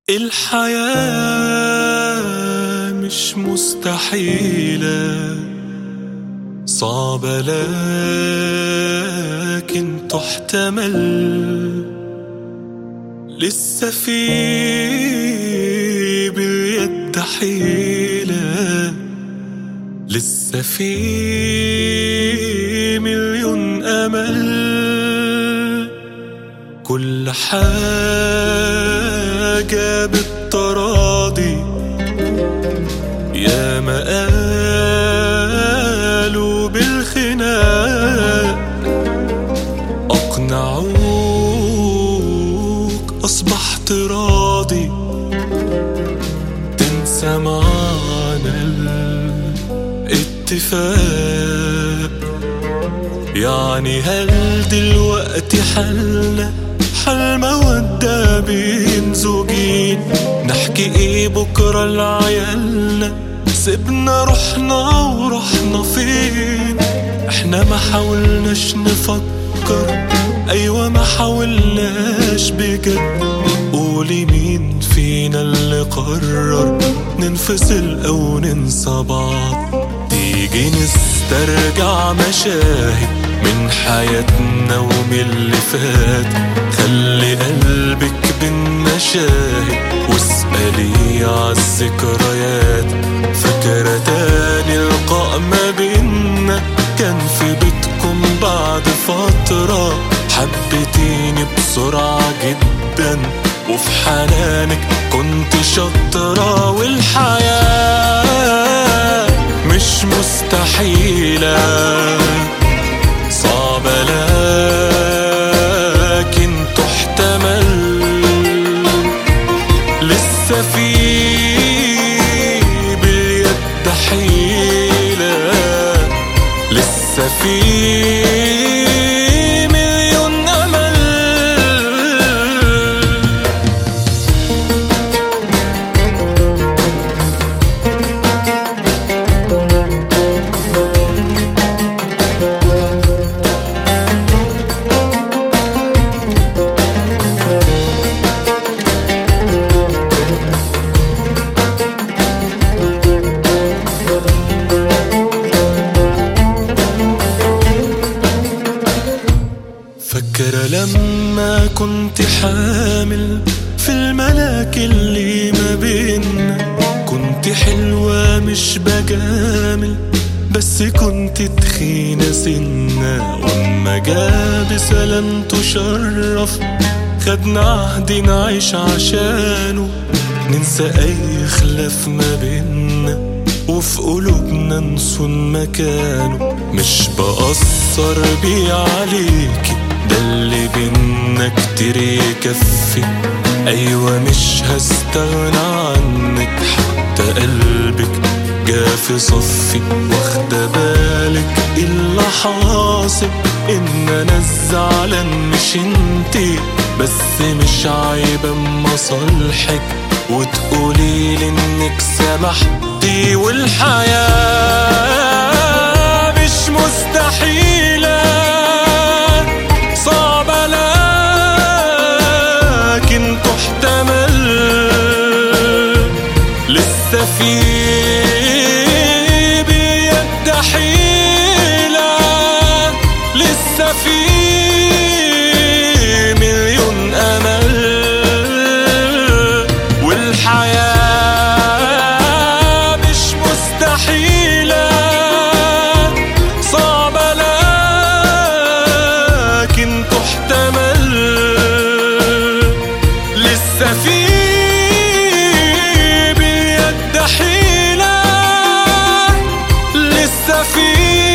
الحياة مش مستحيلة صعبة لكن تحتمل لسه في باليد حيلة لسه في مليون أمل كل حاجة بالتراضي يا ما قالوا بالخناق أقنعوك أصبحت راضي تنسى معانا الاتفاق يعني هل دلوقتي حلنا حل مودة بين زوجين نحكي ايه بكرة لعيالنا سيبنا روحنا ورحنا فين احنا ما حاولناش نفكر ايوه ما حاولناش بجد قولي مين فينا اللي قرر ننفصل او ننسى بعض تيجي نسترجع مشاهد من حياتنا ومن اللي فات خلي قلبك بالمشاهد واسألي عالذكريات فاكرة تاني لقاء ما بينا كان في بيتكم بعد فترة حبيتيني بسرعة جدا وفي حنانك كنت شاطرة والحياة مش مستحيلة صعبة لكن تحتمل لسه في باليد حيلة لسه في مليون أمل فاكرة لما كنت حامل في الملاك اللي ما بينا كنت حلوة مش بجامل بس كنت تخينة سنة واما جاب سلامته شرف خدنا عهد نعيش عشانه ننسى اي خلاف ما بينا وفي قلوبنا نصون مكانه مش بأثر بيه عليكي ده اللي بينا كتير يكفي أيوة مش هستغنى عنك حتى قلبك جا في صفي واخدة بالك إيه اللي حاصل إن أنا الزعلان مش انتي بس مش عيب اما صالحك وتقولي لي انك سمحتي والحياة مش مستحيلة صعبة لكن تحتمل لسه في بيد حيلة لسه في مليون أمل والحياة مش مستحيلة صعبة لكن تحتمل لسه في بيد حيلة لسه في